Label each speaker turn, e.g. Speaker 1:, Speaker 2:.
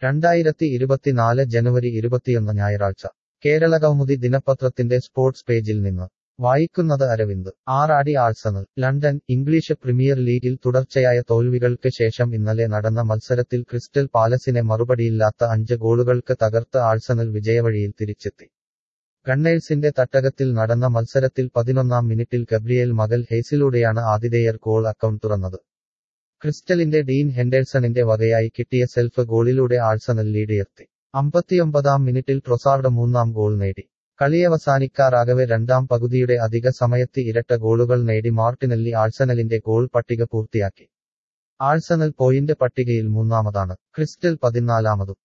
Speaker 1: രണ്ടായിരത്തി ഇരുപത്തിനാല് ജനുവരി ഇരുപത്തിയൊന്ന് ഞായറാഴ്ച കേരള കൗമുദി ദിനപത്രത്തിന്റെ സ്പോർട്സ് പേജിൽ നിന്ന് വായിക്കുന്നത് അരവിന്ദ് ആറാടി ആഴ്സണൽ ലണ്ടൻ ഇംഗ്ലീഷ് പ്രീമിയർ ലീഗിൽ തുടർച്ചയായ തോൽവികൾക്ക് ശേഷം ഇന്നലെ നടന്ന മത്സരത്തിൽ ക്രിസ്റ്റൽ പാലസിനെ മറുപടിയില്ലാത്ത അഞ്ച് ഗോളുകൾക്ക് തകർത്ത് ആഴ്സണൽ വിജയവഴിയിൽ തിരിച്ചെത്തി ഗണ്ണേഴ്സിന്റെ തട്ടകത്തിൽ നടന്ന മത്സരത്തിൽ പതിനൊന്നാം മിനിറ്റിൽ ഗബ്രിയേൽ മകൾ ഹേസിലൂടെയാണ് ആതിഥേയർ ഗോൾ അക്കൗണ്ട് തുറന്നത് ക്രിസ്റ്റലിന്റെ ഡീൻ ഹെൻഡേഴ്സണിന്റെ വകയായി കിട്ടിയ സെൽഫ് ഗോളിലൂടെ ആഴ്സണൽ ലീഡുയർത്തി അമ്പത്തിയൊമ്പതാം മിനിറ്റിൽ ട്രൊസാർഡ് മൂന്നാം ഗോൾ നേടി കളിയവസാനിക്കാറാകവെ രണ്ടാം പകുതിയുടെ അധിക സമയത്ത് ഇരട്ട ഗോളുകൾ നേടി മാർട്ടിനെല്ലി ആഴ്സണലിന്റെ ഗോൾ പട്ടിക പൂർത്തിയാക്കി ആഴ്സണൽ പോയിന്റ് പട്ടികയിൽ മൂന്നാമതാണ് ക്രിസ്റ്റൽ പതിനാലാമതും